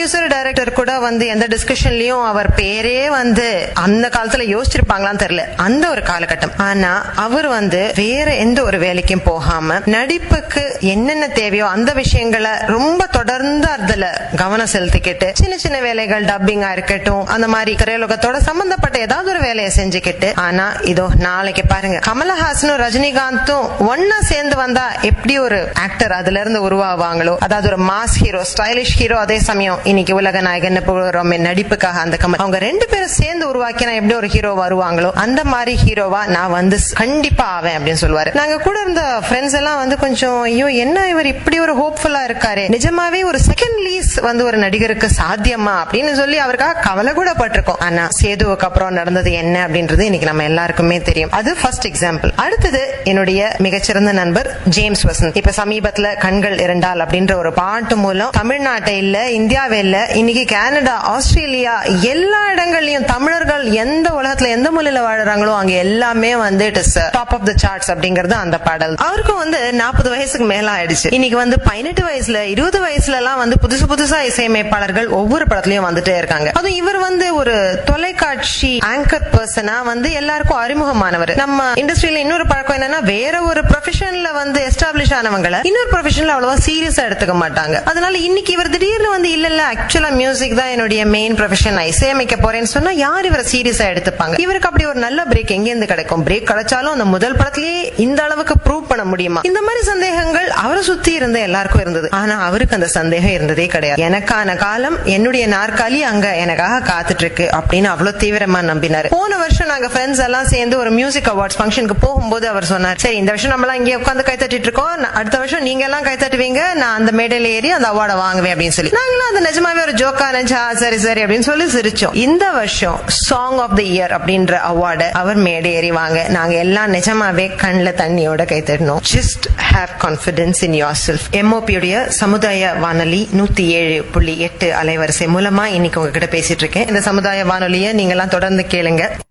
producer director கூட வந்து எந்த டிஸ்கஷன்லயும் அவர் பேரே வந்து அந்த காலத்துல யோசிச்சிருப்பாங்களான்னு தெரியல அந்த ஒரு காலகட்டம் ஆனா அவர் வந்து வேற எந்த ஒரு வேலைக்கும் போகாம நடிப்புக்கு என்னென்ன தேவையோ அந்த விஷயங்களை ரொம்ப தொடர்ந்து அதுல கவனம் செலுத்திக்கிட்டு சின்ன சின்ன வேலைகள் டப்பிங்கா இருக்கட்டும் அந்த மாதிரி திரையுலகத்தோட சம்பந்தப்பட்ட ஏதாவது ஒரு வேலையை செஞ்சுக்கிட்டு ஆனா இதோ நாளைக்கு பாருங்க கமலஹாசனும் ரஜினிகாந்தும் ஒன்னா சேர்ந்து வந்தா எப்படி ஒரு ஆக்டர் அதுல இருந்து உருவாவாங்களோ அதாவது ஒரு மாஸ் ஹீரோ ஸ்டைலிஷ் ஹீரோ அதே சமயம் இன்னைக்கு உலக நாயகன் புகழ் நடிப்புக்காக அந்த கமல் அவங்க ரெண்டு பேரும் சேர்ந்து உருவாக்கினா எப்படி ஒரு ஹீரோ வருவாங்களோ அந்த மாதிரி ஹீரோவா நான் வந்து கண்டிப்பா ஆவேன் அப்படின்னு சொல்லுவாரு நாங்க கூட இருந்த ஃப்ரெண்ட்ஸ் எல்லாம் வந்து கொஞ்சம் ஐயோ என்ன இவர் இப்படி ஒரு ஹோப்ஃபுல்லா இருக்காரு நிஜமாவே ஒரு செகண்ட் லீஸ் வந்து ஒரு நடிகருக்கு சாத்தியமா அப்படின்னு சொல்லி அவருக்காக கவலை கூட பட்டிருக்கோம் ஆனா சேதுவுக்கு அப்புறம் நடந்தது என்ன அப்படின்றது இன்னைக்கு நம்ம எல்லாருக்குமே தெரியும் அது ஃபர்ஸ்ட் எக்ஸாம்பிள் அடுத்தது என்னுடைய மிகச்சிறந்த நண்பர் ஜேம்ஸ் வசந்த் இப்ப சமீபத்துல கண்கள் இரண்டால் அப்படின்ற ஒரு பாட்டு மூலம் தமிழ்நாட்டை இல்ல இந்தியாவே இல்ல இன்னைக்கு கனடா ஆஸ்திரேலியா எல்லா இடங்கள்லயும் தமிழர்கள் எந்த உலகத்துல எந்த மூலையில வாழுறாங்களோ அங்க எல்லாமே வந்து it is top of the charts அப்படிங்கறது அந்த பாடல் அவருக்கும் வந்து நாற்பது வயசுக்கு மேல ஆயிடுச்சு இன்னைக்கு வந்து பதினெட்டு வயசுல இருபது வயசுல எல்லாம் வந்து புதுசு புதுசா இசையமைப்பாளர்கள் ஒவ்வொரு படத்துலயும் வந்துட்டே இருக்காங்க அதுவும் இவர் வந்து ஒரு தொலைக்காட்சி ஆங்கர் பர்சனா வந்து எல்லாருக்கும் அறிமுகமானவர் நம்ம இண்டஸ்ட்ரியில இன்னொரு பழக்கம் என்னன்னா வேற ஒரு ப்ரொஃபஷன்ல வந்து எஸ்டாப்ளிஷ் ஆனவங்களை இன்னொரு ப்ரொஃபஷன்ல அவ்வளவா சீரியஸா எடுத்துக்க மாட்டாங்க அதனால இன்னைக்கு இவர் திடீர்னு வந்து இல்ல இல்ல ஆக்சுவலா மியூசிக் தான் என்னுடைய மெயின் ப்ரொஃபஷன் நான் இசையமைக்க போறேன்னு சொன்னா யார் இவரை சீரியஸா எடுத்துப்பாங்க இவருக்கு அப்படி ஒரு நல்ல பிரேக் எங்க இருந்து கிடைக்கும் பிரேக் கிடைச்சாலும் அந்த முதல் படத்திலேயே இந்த அளவுக்கு ப்ரூவ் பண்ண முடியுமா இந்த மாதிரி சந்தேகங்கள் அவரை சுத்தி இருந்த எல்லாருக்கும் இருந்தது ஆனா அவருக்கு அந்த சந்தேகம் இருந்ததே கிடையாது எனக்கான காலம் என்னுடைய நாற்காலி அங்க எனக்காக காத்துட்டு இருக்கு அப்படின்னு அவ்வளவு தீவிரமா நம்பினாரு போன வருஷம் நாங்க ஃப்ரெண்ட்ஸ் எல்லாம் சேர்ந்து ஒரு மியூசிக் அவார்ட்ஸ் ஃபங்க்ஷனுக்கு போகும்போது அவர் சொன்னார் சரி இந்த வருஷம் நம்மளாம் இங்கே உட்காந்து கை தட்டிட்டு இருக்கோம் ந- அடுத்த வருஷம் நீங்க எல்லாம் கை தட்டுவீங்க நான் அந்த மேடையில ஏறி அந்த அவார்டை வாங்குவேன் அப்படின்னு சொல்லி நாங்களும் அது நிஜமாவே ஒரு ஜோக்கா நினைச்சா சரி சரி அப்படின்னு சொல்லி சிரிச்சோம் இந்த வருஷம் சாங் ஆஃப் த இயர் அப்படின்ற அவார்டை அவர் மேடை ஏறி வாங்க நாங்க எல்லாம் நிஜமாவே கண்ணுல தண்ணியோட கை தட்டணும் just have confidence in yourself எம்ஓபியுடைய சமுதாய வானொலி நூத்தி ஏழு புள்ளி எட்டு அலைவரிசை மூலமா இன்னைக்கு உங்ககிட்ட பேசிட்டு இருக்கேன் இந்த சமுதாய வானொலியை நீங்க எல்லாம் தொடர்ந்து கேளுங்க